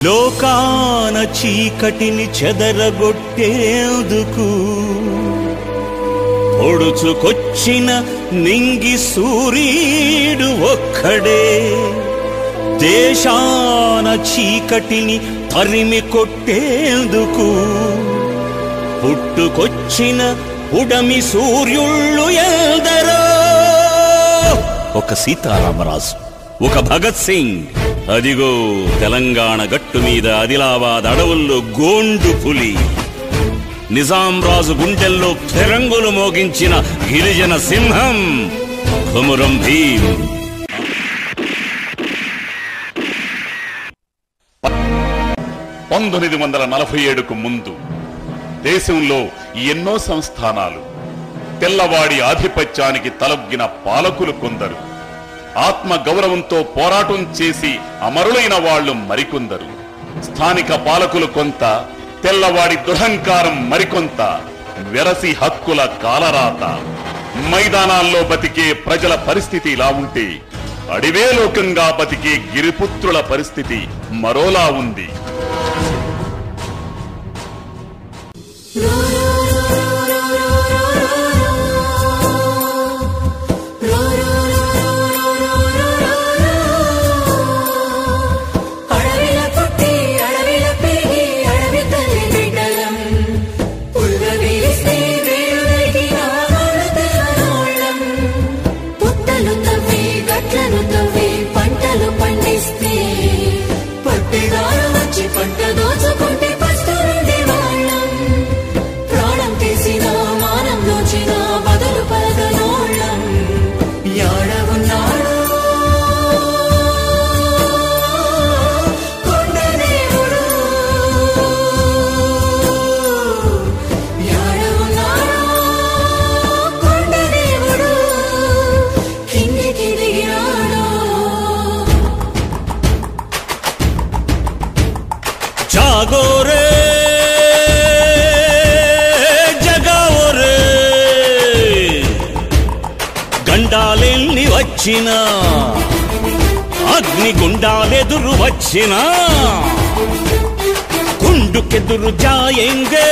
లోకాన చీకటిని చెదరగొట్టేందుకు పొడుచుకొచ్చిన నింగి సూర్యుడు ఒక్కడే దేశాన చీకటిని తరిమి కొట్టేందుకు పుట్టుకొచ్చిన ఉడమి సూర్యుళ్ళు ఎందరో ఒక సీతారామరాజు ఒక భగత్ సింగ్ అదిగో తెలంగాణ గట్టు మీద ఆదిలాబాద్ అడవుల్లో గోండు పులి నిజాం రాజు గుండెల్లో ఫిరంగులు మోగించిన గిరిజన సింహం కొమురం భీం పంతొమ్మిది వందల నలభై ఏడుకు ముందు దేశంలో ఎన్నో సంస్థానాలు తెల్లవాడి ఆధిపత్యానికి తలొగ్గిన పాలకులు కొందరు ఆత్మ గౌరవంతో పోరాటం చేసి అమరులైన వాళ్ళు మరికొందరు స్థానిక పాలకులు కొంత తెల్లవాడి దురహంకారం మరికొంత వెరసి హక్కుల కాలరాత మైదానాల్లో బతికే ప్రజల పరిస్థితి ఇలా ఉంటే అడివే లోకంగా బతికే గిరిపుత్రుల పరిస్థితి మరోలా ఉంది అడవిల పుట్టి అడవిల పెరిగి అడవి తల్లి బిడ్డలం పుల్ల వీరిస్తే వేరులకి నాగోడు తెల్లనోళ్ళం పుట్టలు తవ్వి గట్లను తవ్వి పంటలు పండిస్తే పట్టెదారు వచ్చి పంట దోచుకుంటే పస్తులుండే వాళ్ళం ప్రాణం తీసిన మానం దోచిన బదులు పలకనోళ్ళం యాడ ఉన్నాడో కొండదేవుడు యాడ ఉన్నాడో కొండదేవుడు కిందికి దిగినాడో జాగోరే జగావోరే గండాలెన్ని వచ్చినా అగ్ని గుండాలెదురు వచ్చినా గుండుకెదురు జాయంగే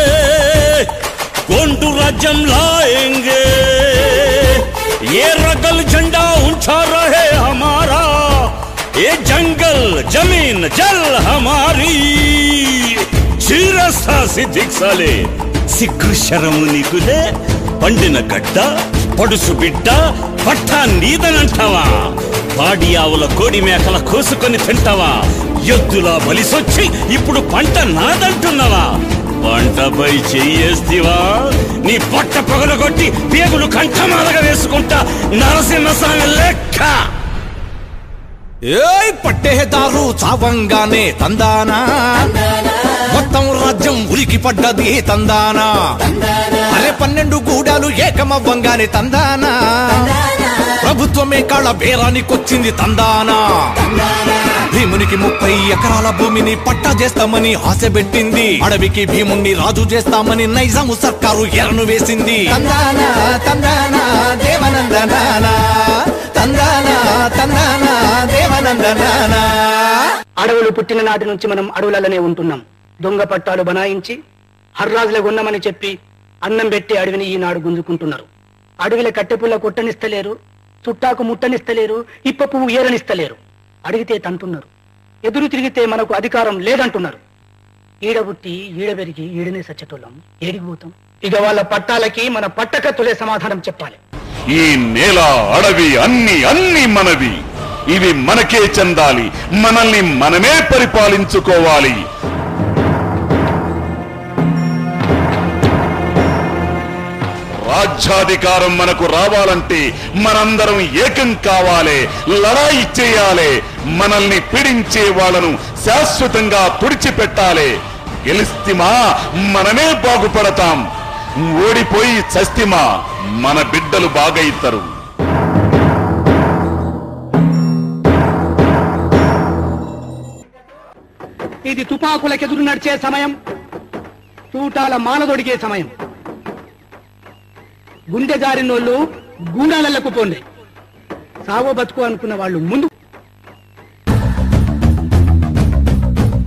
గొండు రాజ్యం లాయంగే ये रगल झंडा ऊंचा रहे हमारा ये जंगल जमीन जल हमारी చీరస్తా సిద్ధిక్సాలే సిగ్గు శరము నీకులే పండిన గడ్డ పడుసు బిడ్డ పట్ట నీదనంటావా పాడి ఆవుల కోడి మేకల కోసుకొని తింటావా ఎద్దులా బలిసొచ్చి ఇప్పుడు పంట నాదంటున్నావా పంటపై చెయ్యేస్తివా నీ పొట్ట పగలగొట్టి పేగులు కంఠమాలగా వేసుకుంటా నరసింహస్వామి లెక్క ఏయ్ పట్టేదారు చావంగానే తందానా మొత్తం రాజ్యం ఉలికి పడ్డది తందానా అరే పన్నెండు గూడాలు ఏకమవ్వంగానే తందానా ప్రభుత్వమే కాళ్ళ బేరానికొచ్చింది తందానా భీమునికి ముప్పై ఎకరాల భూమిని పట్టా చేస్తామని ఆశ పెట్టింది అడవికి భీముణ్ణి రాజు చేస్తామని నైజాము సర్కారు ఎరను వేసింది తందానా తందానా దేవనందనానా తందానా తందానా దేవనందనానా అడవులు పుట్టిన నాటి నుంచి మనం అడవులలోనే ఉంటున్నాం దొంగ పట్టాలు బనాయించి హర్రాజుల గున్నమని చెప్పి అన్నం పెట్టి అడవిని ఈనాడు గుంజుకుంటున్నారు అడవిల కట్టెపుల్ల కొట్టనిస్తలేరు చుట్టాకు ముట్టనిస్తలేరు ఇప్ప పువ్వు ఏరనిస్తలేరు అడిగితే తంటున్నారు ఎదురు తిరిగితే మనకు అధికారం లేదంటున్నారు ఈడ పుట్టి ఈడ పెరిగి ఈడనే సచ్చటోళ్ళం ఏడికి పోతాం ఇక వాళ్ళ పట్టాలకి మన పట్టకత్తులే సమాధానం చెప్పాలి ఈ నేల అడవి అన్ని అన్ని మనవి ఇవి మనకే చెందాలి మనల్ని మనమే పరిపాలించుకోవాలి రాజ్యాధికారం మనకు రావాలంటే మనందరం ఏకం కావాలి లడాయి చేయాలి మనల్ని పీడించే వాళ్ళను శాశ్వతంగా తుడిచిపెట్టాలి గెలిస్తిమా మనమే బాగుపడతాం ఓడిపోయి చస్తిమా మన బిడ్డలు బాగైతారు ఇది తుపాకులకెదురు నడిచే సమయం తూటాల మానదొడిగే సమయం గుండె జారినోళ్ళు గూడాలకు పోండి సావో బతుకు అనుకున్న వాళ్ళు ముందు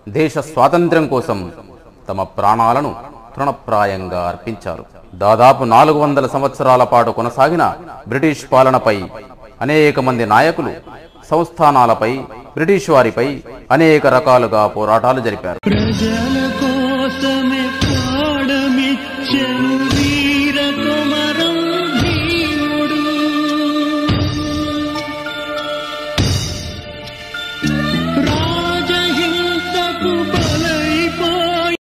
దేశ స్వాతంత్ర్యం కోసం తమ ప్రాణాలను తృణప్రాయంగా అర్పించారు దాదాపు నాలుగు వందల సంవత్సరాల పాటు కొనసాగిన బ్రిటిష్ పాలనపై అనేక మంది నాయకులు సంస్థానాలపై బ్రిటిష్ వారిపై అనేక రకాలుగా పోరాటాలు జరిపారు ప్రజల కోసం